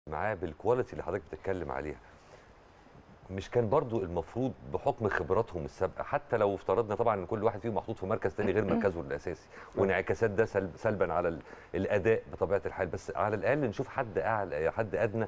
معاه بالكواليتي اللي حضرتك بتتكلم عليها مش كان برضو المفروض بحكم خبراتهم السابقه حتى لو افترضنا طبعا ان كل واحد فيهم محطوط في مركز تاني غير مركزه الاساسي وانعكاسات ده سلب سلبا على ال- الاداء بطبيعه الحال بس على الاقل نشوف حد اعلى حد ادنى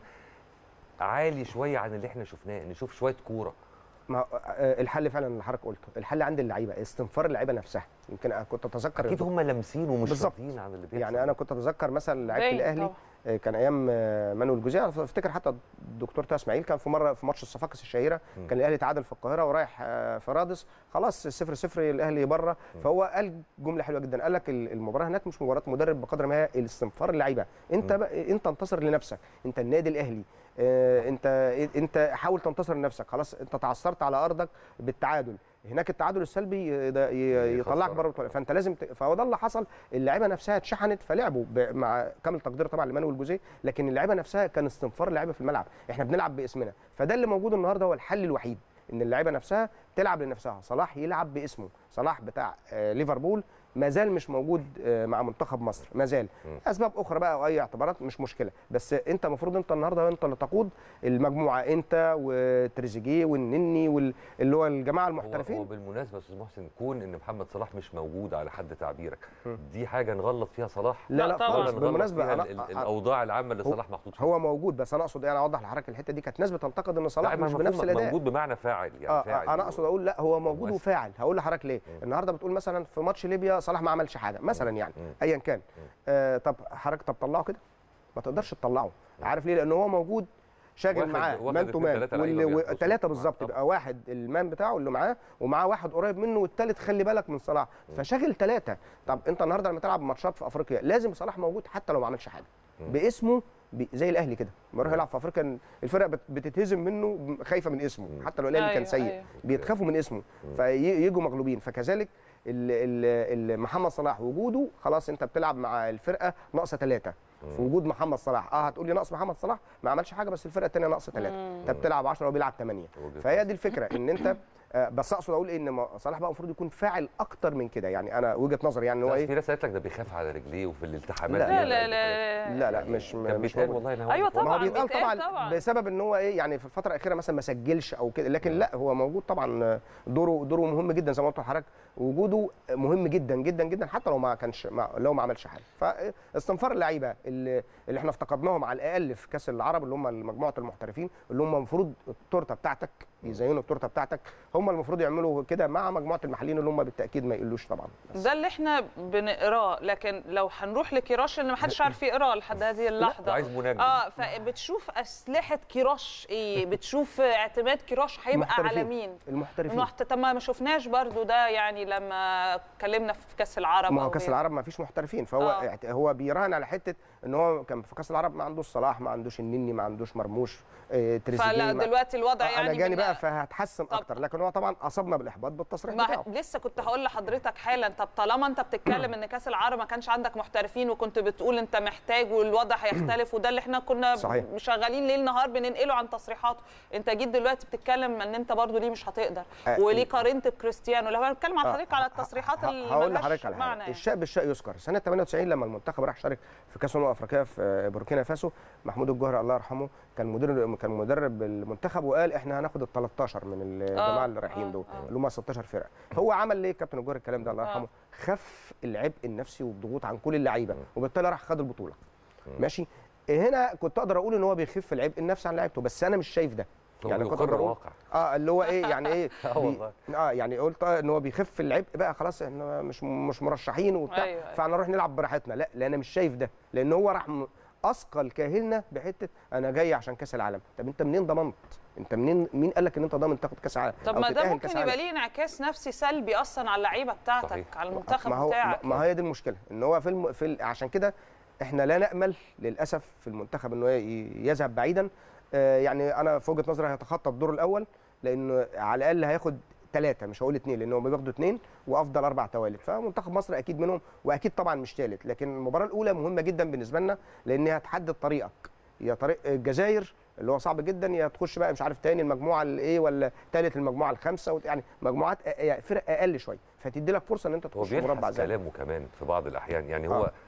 عالي شويه عن اللي احنا شفناه نشوف شويه كوره ما آه، الحل فعلا اللي حضرتك قلته الحل عند اللعيبه استنفار اللعيبه نفسها يمكن أنا كنت اتذكر اكيد هم لامسين ومش بالظبط. راضيين عن اللي بيحصل يعني انا كنت اتذكر مثلا لعيبه باين الاهلي طبعاً. آه، كان ايام آه، مانويل جوزيه أنا افتكر حتى الدكتور طه اسماعيل كان في مره في ماتش الصفاقس الشهيره مم. كان الاهلي تعادل في القاهره ورايح آه، في رادس خلاص 0 0 الاهلي بره فهو قال جمله حلوه جدا قال لك ال- المباراه هناك مش مباراه مدرب بقدر ما هي الاستنفار اللعيبه انت مم. بقى انت انتصر لنفسك انت النادي الاهلي آه، انت انت حاول تنتصر لنفسك خلاص انت تعثرت على ارضك بالتعادل هناك التعادل السلبي ي- ده ي- يطلعك يخسرك. بره البطولة. فانت لازم ت... فهو ده اللي حصل اللعيبه نفسها اتشحنت فلعبوا ب... مع كامل تقدير طبعا لمانويل جوزيه لكن اللعيبه نفسها كان استنفار اللعيبه في الملعب احنا بنلعب باسمنا فده اللي موجود النهارده هو الحل الوحيد ان اللعيبه نفسها تلعب لنفسها صلاح يلعب باسمه صلاح بتاع آه، ليفربول ما زال مش موجود آه، مع منتخب مصر ما زال مم. اسباب اخرى بقى او اي اعتبارات مش مشكله بس انت المفروض انت النهارده انت اللي تقود المجموعه انت وتريزيجيه والنني واللي هو الجماعه هو, المحترفين هو بالمناسبه يا استاذ محسن كون ان محمد صلاح مش موجود على حد تعبيرك مم. دي حاجه نغلط فيها صلاح لا لا لا طبعاً. خالص ولا نغلط بالمناسبه فيها انا ال- ال- أنا- الاوضاع العامه اللي هو- صلاح محطوط فيها هو موجود بس انا اقصد يعني اوضح لحضرتك الحته دي كانت ناس بتنتقد ان صلاح لا، ما مش المفروض بنفس الاداء موجود بمعنى فاعل يعني آه فاعل آه انا اقصد اقول لا هو موجود مؤثر. وفاعل هقول لحضرتك ليه مم. النهارده بتقول مثلا في ماتش ليبيا صلاح ما عملش حاجه مثلا يعني مم. ايا كان آه طب حضرتك طب طلعه كده ما تقدرش تطلعه عارف ليه لان هو موجود شاغل واحد- معاه واحد مان تو اتنين مان تلاتة لعيبة بيرقصوا. ثلاثه آه، بالظبط طبعاً. يبقى واحد المان بتاعه اللي معاه ومعاه واحد قريب منه والثالث خلي بالك من صلاح فشاغل ثلاثه طب انت النهارده لما تلعب ماتشات في افريقيا لازم صلاح موجود حتى لو ما عملش حاجه مم. باسمه ب- زي الاهلي كده لما يروح يلعب في افريقيا الفرق بت- بتتهزم منه خايفه من اسمه مم. حتى لو الاهلي كان أيوة، سيء أيوة. بيتخافوا من اسمه مم. فييجوا مغلوبين فكذلك ال- ال- ال- محمد صلاح وجوده خلاص انت بتلعب مع الفرقه ناقصه ثلاثه في وجود محمد صلاح اه هتقول لي ناقص محمد صلاح ما عملش حاجه بس الفرقه الثانيه ناقصه ثلاثه انت بتلعب 10 وبيلعب 8 وجهة فهي نظر. دي الفكره ان انت آه، بس اقصد اقول ان ما- صلاح بقى المفروض يكون فاعل اكتر من كده يعني انا وجهه نظري يعني ان هو لا، ايه في ناس قالت لك ده بيخاف على رجليه وفي الالتحامات لا، دي لا ولا لا إيه؟ لا لا لا مش كان مش بيتقال موجود. والله إن هو أيوة بيتقال. ما هو طبعاً، بيتقال بيتقال طبعا, طبعاً. بسبب ان هو ايه يعني في الفتره الاخيره مثلا ما سجلش او كده لكن لا هو موجود طبعا دوره دوره مهم جدا زي ما قلت لحضرتك وجوده مهم جدا جدا جدا حتى لو ما كانش ما لو ما عملش حاجه فاستنفار اللعيبه اللي, اللي احنا افتقدناهم على الاقل في كاس العرب اللي هم مجموعه المحترفين اللي هم المفروض التورته بتاعتك يزينوا التورته بتاعتك هم المفروض يعملوا كده مع مجموعه المحليين اللي هم بالتاكيد ما يقلوش طبعا بس. ده اللي احنا بنقراه لكن لو هنروح لكيراش اللي ما حدش عارف يقراه لحد هذه ده اللحظه عايز منجم اه فبتشوف اسلحه كيراش ايه بتشوف اعتماد كيراش هيبقى على المحترفين. مين المحترفين محت... طب ما ما شفناش برضو ده يعني لما اتكلمنا في كاس العرب ما هو أو كاس غيره. العرب ما فيش محترفين فهو آه. اعت- هو بيراهن على حته ان هو كان في كاس العرب ما عندوش صلاح ما عندوش النني ما عندوش مرموش آه، تريزيجيه فلا ما- دلوقتي الوضع آه، يعني انا جاني بن- بقى فهتحسن طب- اكتر لكن هو طبعا اصابنا بالاحباط بالتصريح ما بتاعه لسه كنت هقول لحضرتك حالا طب طالما انت بتتكلم ان كاس العرب ما كانش عندك محترفين وكنت بتقول انت محتاج والوضع هيختلف وده اللي احنا كنا صحيح. شغالين ليل نهار بننقله عن تصريحاته انت جيت دلوقتي بتتكلم ان انت برضو ليه مش هتقدر آه، وليه قارنت بكريستيانو لو هنتكلم عن آه، حضرتك على ه- التصريحات ه- اللي هقول ملهاش لحضرتك على معنى حاجه يعني. الشيء بالشيء يذكر سنه 98 لما المنتخب راح شارك في كاس الامم الافريقيه في بوركينا فاسو محمود الجوهري الله يرحمه كان مدير كان مدرب المنتخب وقال احنا هناخد ال 13 من الجماعه اللي رايحين آه، دول آه. اللي هم 16 فرقه هو عمل ليه كابتن الجوهري الكلام ده الله آه. يرحمه خف العبء النفسي والضغوط عن كل اللعيبه وبالتالي راح خد البطوله ماشي هنا كنت اقدر اقول ان هو بيخف العبء النفسي عن لعيبته بس انا مش شايف ده هو يعني كنت بيقر اقدر اقول واقع. اه اللي هو ايه يعني ايه آه بي- والله. اه يعني قلت آه ان هو بيخف العبء بقى خلاص احنا مش مش مرشحين وبتاع أيوة، أيوة. فانا نروح نلعب براحتنا لا لا انا مش شايف ده لان هو راح م- اثقل كاهلنا بحته انا جاي عشان كاس العالم طب انت منين ضمنت انت منين مين قال لك ان انت ضامن تاخد كاس العالم طب أو ما ده تتأهل ممكن كأس يبقى العالم؟ ليه انعكاس نفسي سلبي اصلا على اللعيبه بتاعتك صحيح. على المنتخب ما هو بتاعك ما هي دي المشكله ان هو في الم... في ال... عشان كده احنا لا نامل للاسف في المنتخب انه ي- يذهب بعيدا آه يعني انا في وجهه نظري هيتخطى الدور الاول لانه على الاقل هياخد ثلاثه مش هقول اثنين لان هم بياخدوا اثنين وافضل اربع توالد فمنتخب مصر اكيد منهم واكيد طبعا مش ثالث لكن المباراه الاولى مهمه جدا بالنسبه لنا لان هي هتحدد طريقك يا طريق الجزائر اللي هو صعب جدا يا تخش بقى مش عارف تاني المجموعه الايه ولا ثالث المجموعه الخامسه وت- يعني مجموعات أ- يعني فرق اقل شويه فتدي لك فرصه ان انت هو تخش مربع بيلحس زي كلامه كمان في بعض الاحيان يعني هو آه.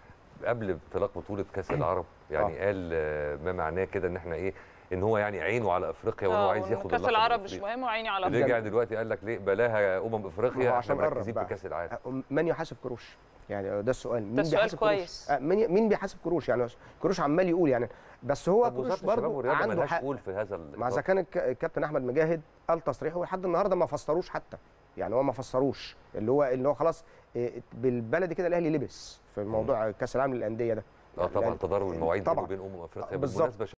قبل انطلاق بطوله كاس العرب يعني قال آه، ما معناه كده ان احنا ايه ان هو يعني عينه على افريقيا وان هو آه، عايز وإنه ياخد كاس اللقب العرب مش الإفريقي. مهم وعيني على رجع رجع دلوقتي قال لك ليه بلاها امم ما هو افريقيا احنا عشان قرب مركزين بقى. في كاس العالم من يحاسب كروش يعني ده السؤال مين ده سؤال بيحاسب كويس. كروش آه، مين مين بيحاسب كروش يعني كروش عمال يقول يعني بس هو طب وزاره كروش الشباب برضه والرياضه عنده ملهاش حق قول في هذا مع الإطار. اذا كان الك- الكابتن احمد مجاهد قال تصريحه ولحد النهارده ما فسروش حتى يعني هو ما فسروش اللي هو اللي هو خلاص إيه، بالبلدي كده الاهلي لبس في موضوع كاس العالم للانديه ده اه طبعا يعني تضارب المواعيد بينه طبعا وبين امم افريقيا بالظبط. بالمناسبه